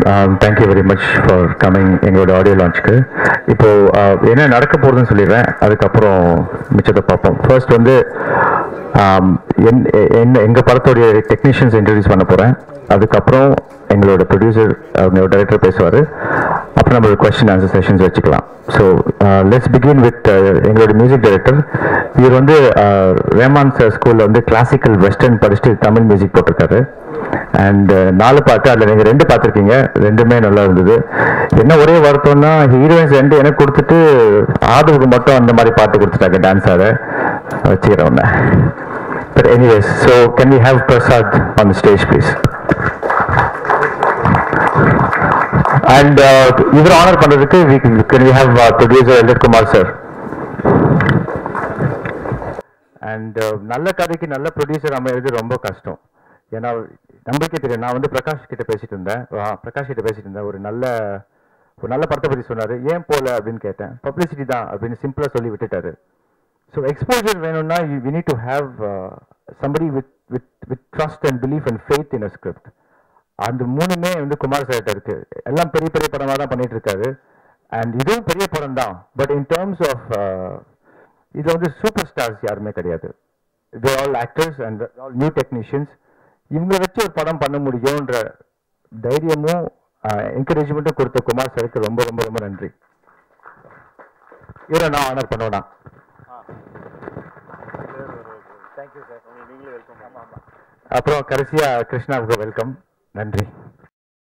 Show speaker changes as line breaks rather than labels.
thank you very much for coming எங்களோட audio லான்ச்சுக்கு இப்போ uh, என்ன நடக்க போகுதுன்னு சொல்லிடுறேன் அதுக்கப்புறம் மிச்சத்தை பார்ப்போம் ஃபர்ஸ்ட் வந்து um, என்- எ- என்ன எங்கள் படத்தோடைய டெக்னீஷியன்ஸ் இன்ட்ரடியூஸ் பண்ண போகிறேன் அதுக்கப்புறம் எங்களோட ப்ரொடியூசர் அவங்களோட டைரக்டர் பேசுவார் அப்புறம் நம்மளோட கொஸ்டின் ஆன்சர் செஷன்ஸ் வச்சுக்கலாம் ஸோ லெட்ஸ் பிகின் வித் எங்களோட மியூசிக் டைரக்டர் இவர் வந்து uh, ரேமான் சார் ஸ்கூலில் வந்து கிளாசிக்கல் வெஸ்டர்ன் படிச்சுட்டு தமிழ் மியூசிக் போட்டிருக்காரு அண்ட் நாலு பாட்டு அதில் நீங்கள் ரெண்டு பார்த்துருக்கீங்க ரெண்டுமே நல்லா இருந்தது என்ன ஒரே வருத்தம்னா ஹீரோயின்ஸ் ரெண்டு எனக்கு கொடுத்துட்டு ஆதவுக்கு மட்டும் அந்த மாதிரி பாட்டு கொடுத்துட்டாங்க டான்ஸ் ஆட வச்சுக்கிறேன் உன்னை but anyways so can we have Prasad on the stage please and இவர் ஆனர் பண்ணுறதுக்கு can we have producer Elred Kumar sir and நல்ல கதைக்கு நல்ல ப்ரொடியூசர் அமையிறது ரொம்ப கஷ்டம் ஏன்னா நம்மளுக்கே தெரியும் நான் வந்து பிரகாஷ் கிட்ட பேசிட்டு இருந்தேன் ஆ, பிரகாஷ் கிட்ட பேசிட்டு இருந்தேன் ஒரு நல்ல ஒரு நல்ல படத்தை பற்றி சொன்னாரு ஏன் போல அப்படின்னு கேட்டேன் பப்ளிசிட்டி தான் அப்படின்னு சிம்பிளா சொல்லி விட்டுட்டாரு ஸோ எக்ஸ்போஜர் வேணும்னா we need to have somebody with with with trust and belief and faith in a script அந்த மூணுமே வந்து குமார் சார்கிட்ட இருக்கு எல்லாம் பெரிய பெரிய படமாக தான் பண்ணிட்டு இருக்காரு அண்ட் இதுவும் பெரிய படம் தான் பட் இன் டேர்ம்ஸ் ஆஃப் இது வந்து சூப்பர் ஸ்டார்ஸ் யாருமே கிடையாது they all actors and all new technicians இவங்களை வச்சு ஒரு படம் பண்ண முடியும்ன்ற தைரியமும் என்கரேஜ்மெண்ட்டும் கொடுத்த குமார் சாருக்கு ரொம்ப ரொம்ப ரொம்ப நன்றி இவரை நான் ஆனர் பண்ணுவேனா அப்புறம் கடைசியா கிருஷ்ணாவுக்கு வெல்கம் நன்றி